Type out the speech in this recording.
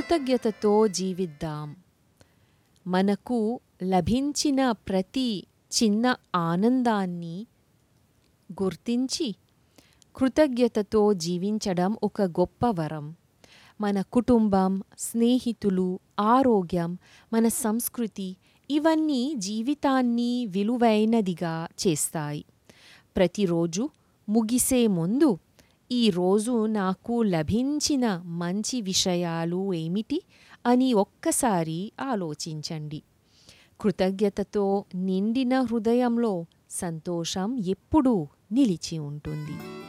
కృతజ్ఞతతో జీవిద్దాం మనకు లభించిన ప్రతి చిన్న ఆనందాన్ని గుర్తించి కృతజ్ఞతతో జీవించడం ఒక గొప్ప వరం మన కుటుంబం స్నేహితులు ఆరోగ్యం మన సంస్కృతి ఇవన్నీ జీవితాన్ని విలువైనదిగా చేస్తాయి ప్రతిరోజు ముగిసే ముందు ఈరోజు నాకు లభించిన మంచి విషయాలు ఏమిటి అని ఒక్కసారి ఆలోచించండి కృతజ్ఞతతో నిండిన హృదయంలో సంతోషం ఎప్పుడూ నిలిచి ఉంటుంది